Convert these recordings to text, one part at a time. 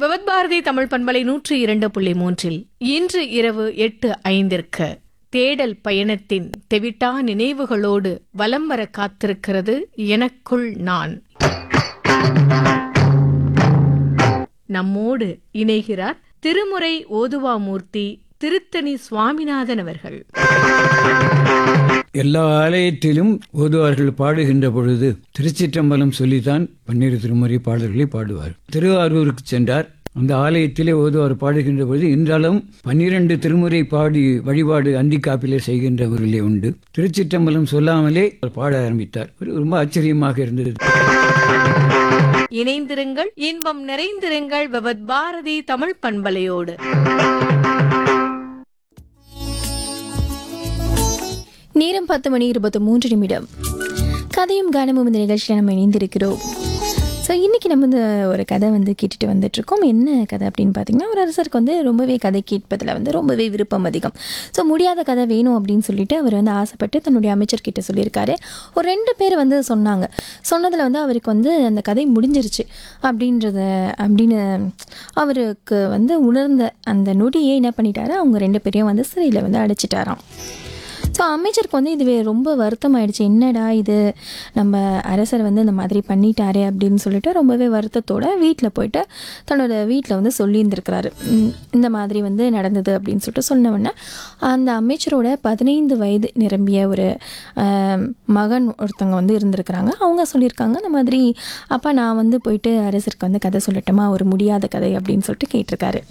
விவத் பாரதி தமிழ் பண்பலை நூற்றி இரண்டு புள்ளி மூன்றில் இன்று இரவு எட்டு ஐந்திற்கு தேடல் பயணத்தின் தெவிட்டா நினைவுகளோடு வலம் வர காத்திருக்கிறது எனக்குள் நான் நம்மோடு இணைகிறார் திருமுறை ஓதுவாமூர்த்தி திருத்தணி சுவாமிநாதன் அவர்கள் எல்லா ஆலயத்திலும் ஓதுவார்கள் பாடுகின்ற பொழுது திருச்சிற்றம்பலம் சொல்லித்தான் பன்னிரு திருமுறை பாடல்களை பாடுவார் திருவாரூருக்கு சென்றார் அந்த ஆலயத்திலே ஓதுவார் பாடுகின்ற பொழுது இன்றாலும் பன்னிரண்டு திருமுறை பாடி வழிபாடு அந்திக்காப்பிலே செய்கின்றவர்களே உண்டு திருச்சிற்றம்பலம் சொல்லாமலே அவர் பாட ஆரம்பித்தார் ஒரு ரொம்ப ஆச்சரியமாக இருந்தது இணைந்திருங்கள் இன்பம் நிறைந்திருங்கள் விவத் பாரதி தமிழ் பண்பலையோடு நேரம் பத்து மணி இருபத்தி மூன்று நிமிடம் கதையும் கானமும் இந்த நிகழ்ச்சியில் நம்ம இணைந்திருக்கிறோம் ஸோ இன்றைக்கி நம்ம இந்த ஒரு கதை வந்து கேட்டுட்டு வந்துட்ருக்கோம் என்ன கதை அப்படின்னு பார்த்தீங்கன்னா ஒரு அரசருக்கு வந்து ரொம்பவே கதை கேட்பதில் வந்து ரொம்பவே விருப்பம் அதிகம் ஸோ முடியாத கதை வேணும் அப்படின்னு சொல்லிட்டு அவர் வந்து ஆசைப்பட்டு தன்னுடைய அமைச்சர்கிட்ட சொல்லியிருக்காரு ஒரு ரெண்டு பேர் வந்து சொன்னாங்க சொன்னதில் வந்து அவருக்கு வந்து அந்த கதை முடிஞ்சிருச்சு அப்படின்றத அப்படின்னு அவருக்கு வந்து உணர்ந்த அந்த நொடியே என்ன பண்ணிட்டாரு அவங்க ரெண்டு பேரையும் வந்து சிறையில் வந்து அடைச்சிட்டாராம் ஸோ அமைச்சருக்கு வந்து இதுவே ரொம்ப வருத்தம் ஆயிடுச்சு என்னடா இது நம்ம அரசர் வந்து இந்த மாதிரி பண்ணிட்டாரே அப்படின்னு சொல்லிட்டு ரொம்பவே வருத்தத்தோட வீட்டில் போயிட்டு தன்னோட வீட்டில் வந்து சொல்லியிருந்திருக்கிறாரு "ம், இந்த மாதிரி வந்து நடந்தது அப்படின்னு சொல்லிட்டு சொன்ன உடனே அந்த அமைச்சரோட பதினைந்து வயது நிரம்பிய ஒரு ஆம், மகன் ஒருத்தவங்க வந்து இருந்திருக்கிறாங்க அவங்க சொல்லியிருக்காங்க இந்த மாதிரி அப்பா நான் வந்து போயிட்டு அரசருக்கு வந்து கதை சொல்லட்டுமா ஒரு முடியாத கதை அப்படின்னு சொல்லிட்டு கேட்டிருக்காரு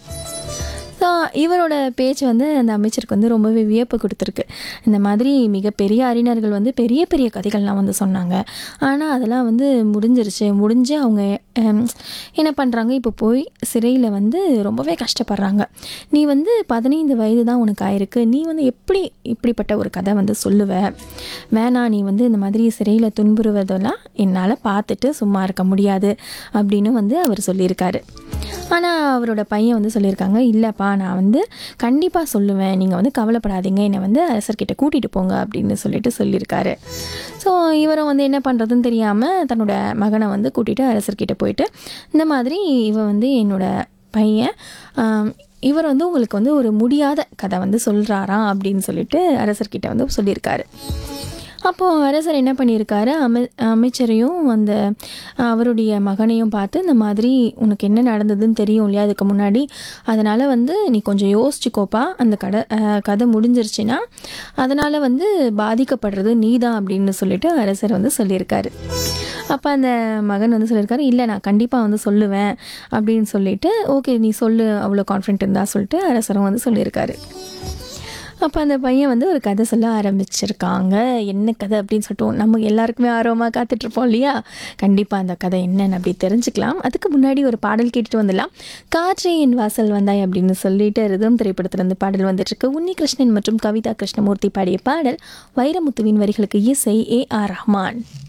ஸோ இவரோட பேச்சு வந்து அந்த அமைச்சருக்கு வந்து ரொம்பவே வியப்பு கொடுத்துருக்கு இந்த மாதிரி மிகப்பெரிய அறிஞர்கள் வந்து பெரிய பெரிய கதைகள்லாம் வந்து சொன்னாங்க ஆனால் அதெல்லாம் வந்து முடிஞ்சிருச்சு முடிஞ்சு அவங்க ஹம், என்ன பண்ணுறாங்க இப்போ போய் சிறையில் வந்து ரொம்பவே கஷ்டப்படுறாங்க நீ வந்து பதினைந்து வயது தான் உனக்கு ஆயிருக்கு நீ வந்து எப்படி இப்படிப்பட்ட ஒரு கதை வந்து சொல்லுவ வேணாம் நீ வந்து இந்த மாதிரி சிறையில் துன்புறுவதெல்லாம் என்னால் பார்த்துட்டு சும்மா இருக்க முடியாது அப்படின்னு வந்து அவர் சொல்லியிருக்காரு ஆனால் அவரோட பையன் வந்து சொல்லியிருக்காங்க இல்லைப்பா நான் வந்து கண்டிப்பாக சொல்லுவேன் நீங்கள் வந்து கவலைப்படாதீங்க என்னை வந்து அரசர்கிட்ட கூட்டிகிட்டு போங்க அப்படின்னு சொல்லிட்டு சொல்லியிருக்காரு ஸோ இவரும் வந்து என்ன பண்ணுறதுன்னு தெரியாமல் தன்னோட மகனை வந்து கூட்டிகிட்டு அரசர்கிட்ட போயிட்டு இந்த மாதிரி இவன் வந்து என்னோட பையன் ஆம், இவர் வந்து உங்களுக்கு வந்து ஒரு முடியாத கதை வந்து சொல்கிறாராம் அப்படின்னு சொல்லிட்டு அரசர்கிட்ட வந்து சொல்லியிருக்காரு அப்போது அரசர் என்ன பண்ணியிருக்காரு அமை அமைச்சரையும் அந்த அவருடைய மகனையும் பார்த்து இந்த மாதிரி உனக்கு என்ன நடந்ததுன்னு தெரியும் இல்லையா அதுக்கு முன்னாடி அதனால் வந்து நீ கொஞ்சம் யோசிச்சுக்கோப்பா அந்த கடை அஹ், கதை முடிஞ்சிருச்சுன்னா அதனால் வந்து பாதிக்கப்படுறது நீ தான் அப்படின்னு சொல்லிட்டு அரசர் வந்து சொல்லியிருக்காரு அப்போ அந்த மகன் வந்து சொல்லியிருக்காரு இல்லை நான் கண்டிப்பாக வந்து சொல்லுவேன் அப்படின்னு சொல்லிட்டு ஓகே நீ சொல்லு அவ்வளோ கான்ஃபிடென்ட் இருந்தா சொல்லிட்டு அரசரும் வந்து சொல்லியிருக்காரு அப்போ அந்த பையன் வந்து ஒரு கதை சொல்ல ஆரம்பிச்சிருக்காங்க என்ன கதை அப்படின்னு சொல்லிட்டு நம்ம எல்லாருக்குமே ஆர்வமாக காத்துட்ருப்போம் இல்லையா கண்டிப்பாக அந்த கதை என்னன்னு அப்படி தெரிஞ்சுக்கலாம் அதுக்கு முன்னாடி ஒரு பாடல் கேட்டுட்டு வந்துடலாம் காற்றே என் வாசல் வந்தாய் அப்படின்னு சொல்லிட்டு ரிதம் திரைப்படத்திலிருந்து பாடல் வந்துட்டுருக்கு உன்னி கிருஷ்ணன் மற்றும் கவிதா கிருஷ்ணமூர்த்தி பாடிய பாடல் வைரமுத்துவின் வரிகளுக்கு இசை ஏ ஆர் ரஹ்மான்